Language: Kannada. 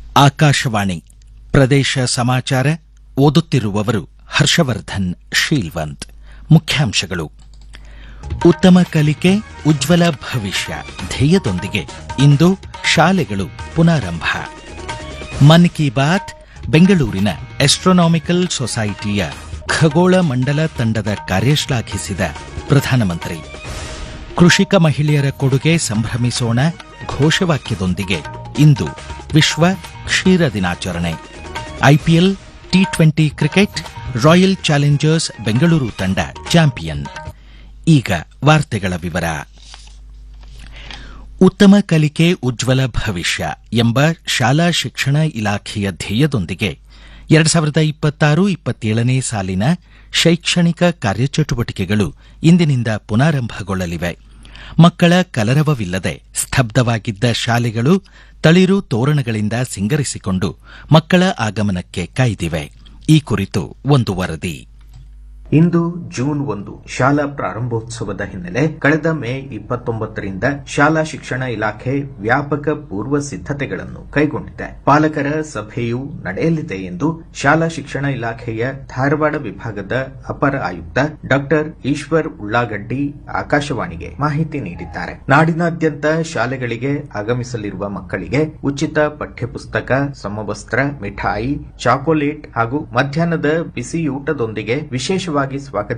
ಆಕಾಶವಾಣಿ ಪ್ರದೇಶ ಸಮಾಚಾರ ಓದುತ್ತಿರುವವರು ಹರ್ಷವರ್ಧನ್ ಶೀಲ್ವಂತ್ ಮುಖ್ಯಾಂಶಗಳು ಉತ್ತಮ ಕಲಿಕೆ ಉಜ್ವಲ ಭವಿಷ್ಯ ಧ್ಯೇಯದೊಂದಿಗೆ ಇಂದು ಶಾಲೆಗಳು ಪುನಾರಂಭ ಮನ್ ಕಿ ಬಾತ್ ಬೆಂಗಳೂರಿನ ಆಸ್ಟ್ರೋನಾಮಿಕಲ್ ಸೊಸೈಟಿಯ ಖಗೋಳ ಮಂಡಲ ತಂಡದ ಕಾರ್ಯ ಶ್ಲಾಘಿಸಿದ ಪ್ರಧಾನಮಂತ್ರಿ ಕೃಷಿಕ ಮಹಿಳೆಯರ ಕೊಡುಗೆ ಸಂಭ್ರಮಿಸೋಣ ಘೋಷವಾಕ್ಯದೊಂದಿಗೆ ಇಂದು ವಿಶ್ವ ಕ್ಷೀರ ದಿನಾಚರಣೆ IPL T twenty cricket Royal Challengers Bengaluru ತಂಡ ಚಾಂಪಿಯನ್ ಈಗ ವಾರ್ತೆಗಳ ವಿವರ ಉತ್ತಮ ಕಲಿಕೆ ಉಜ್ವಲ ಭವಿಷ್ಯ ಎಂಬ ಶಾಲಾ ಶಿಕ್ಷಣ ಇಲಾಖೆಯ ಧ್ಯೇಯದೊಂದಿಗೆ ಎರಡು ಸಾವಿರದ ಇಪ್ಪತ್ತಾರು ಇಪ್ಪತ್ತೇಳನೇ ಸಾಲಿನ ಶೈಕ್ಷಣಿಕ ಕಾರ್ಯಚಟುವಟಿಕೆಗಳು ಇಂದಿನಿಂದ ಪುನಾರಂಭಗೊಳ್ಳಲಿವೆ ಮಕ್ಕಳ ಕಲರವವಿಲ್ಲದೆ ಸ್ತಬ್ಧವಾಗಿದ್ದ ಶಾಲೆಗಳು ತಳಿರು ತೋರಣಗಳಿಂದ ಸಿಂಗರಿಸಿಕೊಂಡು ಮಕ್ಕಳ ಆಗಮನಕ್ಕೆ ಕಾಯ್ದಿವೆ ಈ ಕುರಿತು ಒಂದು ವರದಿ ಇಂದು ಜೂನ್ ಒಂದು ಶಾಲಾ ಪ್ರಾರಂಭೋತ್ಸವದ ಹಿನ್ನೆಲೆ ಕಳೆದ ಮೇ ಇಪ್ಪತ್ತೊಂಬತ್ತರಿಂದ ಶಾಲಾ ಶಿಕ್ಷಣ ಇಲಾಖೆ ವ್ಯಾಪಕ ಪೂರ್ವ ಸಿದ್ದತೆಗಳನ್ನು ಕೈಗೊಂಡಿದೆ ಪಾಲಕರ ಸಭೆಯೂ ನಡೆಯಲಿದೆ ಎಂದು ಶಾಲಾ ಶಿಕ್ಷಣ ಇಲಾಖೆಯ ಧಾರವಾಡ ವಿಭಾಗದ ಅಪರ ಆಯುಕ್ತ ಡಾಕ್ಟರ್ ಈಶ್ವರ್ ಉಳ್ಳಾಗಡ್ಡಿ ಆಕಾಶವಾಣಿಗೆ ಮಾಹಿತಿ ನೀಡಿದ್ದಾರೆ ನಾಡಿನಾದ್ಯಂತ ಶಾಲೆಗಳಿಗೆ ಆಗಮಿಸಲಿರುವ ಮಕ್ಕಳಿಗೆ ಉಚಿತ ಪಠ್ಯಪುಸ್ತಕ ಸಮವಸ್ತ್ರ ಮಿಠಾಯಿ ಚಾಕೊಲೇಟ್ ಹಾಗೂ ಮಧ್ಯಾಹ್ನದ ಬಿಸಿಯೂಟದೊಂದಿಗೆ ವಿಶೇಷವಾಗಿ ಸ್ವಾಗತ